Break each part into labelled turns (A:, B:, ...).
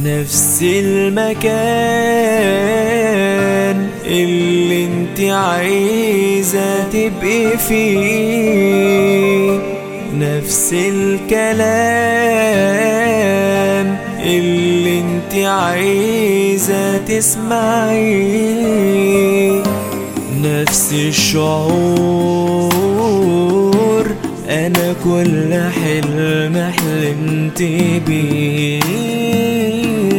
A: نفس المكان اللي انت عايزة تبقي فيه نفس الكلام اللي انت عايزة تسمعيه نفس الشعور انا كل حلم حلمت بيه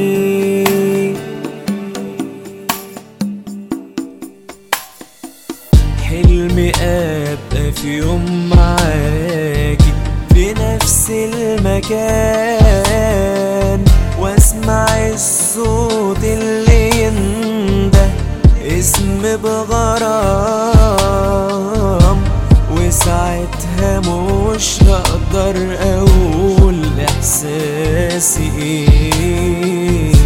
A: حلمي ابقى في يوم معاكي في نفس المكان واسمع الصوت اللي ينده اسم بغرام وساعتها مش هقدر اقول احساسي ايه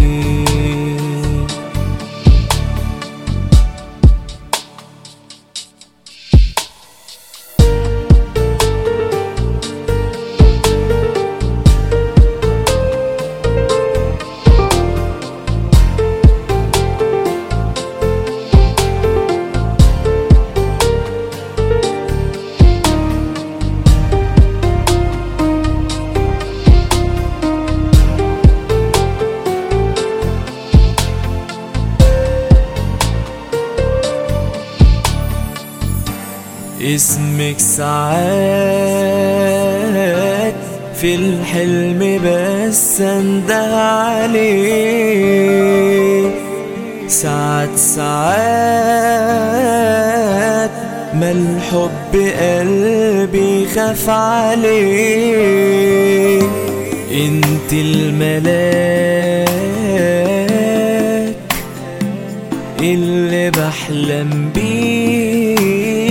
A: اسمك ساعات في الحلم بس انده عليه ساعات ساعات ما الحب قلبي خاف عليه انت الملاك اللي بحلم بيه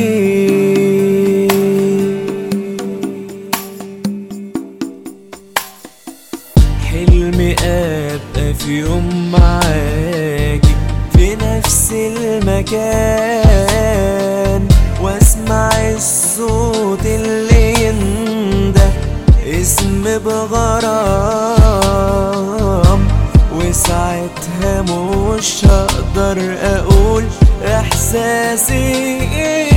A: حلمي ابقى في يوم معاكي في نفس المكان واسمع الصوت اللي ينده اسم بغرام وساعتها مش هقدر اقول احساسي ايه